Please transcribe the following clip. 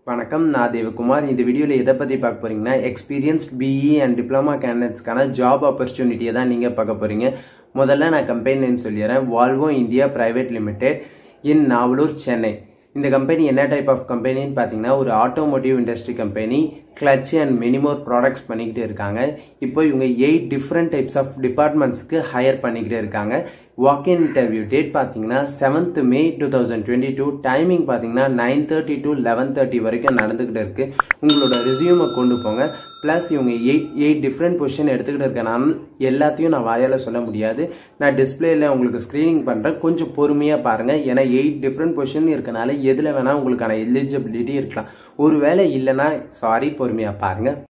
வணக்கம் நான் தேவகுமார் இந்த வீடியோவில் எதை பற்றி பார்க்க போறீங்கன்னா எக்ஸ்பீரியன்ஸ்ட் பிஇ அண்ட் டிப்ளமா கேண்டிடேட்ஸ்க்கான ஜாப் ஆப்பர்ச்சுனிட்டியை தான் நீங்கள் பார்க்க போறீங்க முதல்ல நான் கம்பெனி நேம் சொல்லிடுறேன் Volvo India private limited in Navalur Chennai இந்த கம்பெனி என்ன டைப் ஆஃப் கம்பெனின்னு பார்த்தீங்கன்னா ஒரு automotive industry company clutch and many more products பண்ணிக்கிட்டு இருக்காங்க இப்போ இவங்க எயிட் டிஃப்ரெண்ட் டைப்ஸ் ஆஃப் டிபார்ட்மெண்ட்ஸ்க்கு ஹையர் பண்ணிக்கிட்டு இருக்காங்க வாக் இன் இன்டர்வியூ டேட் பார்த்தீங்கன்னா seventh May two thousand twenty two timing பார்த்தீங்கன்னா nine thirty to eleven thirty வரைக்கும் நடந்துக்கிட்டு இருக்கு உங்களோட ரெசியூமை கொண்டு போங்க ப்ளஸ் இவங்க எயிட் எயிட் டிஃப்ரெண்ட் பொசிஷன் எடுத்துக்கிட்டு இருக்கனால எல்லாத்தையும் நான் வாயால் சொல்ல முடியாது நான் டிஸ்பிளேல உங்களுக்கு ஸ்க்ரீனிங் பண்ணுறேன் கொஞ்சம் பொறுமையாக பாருங்கள் ஏன்னா எயிட் டிஃப்ரெண்ட் பொசிஷன் இருக்கனால எதில் வேணால் உங்களுக்கான எலிஜிபிலிட்டி இருக்கலாம் ஒருவேளை இல்லைன்னா சாரி பொறுமையாக பாருங்கள்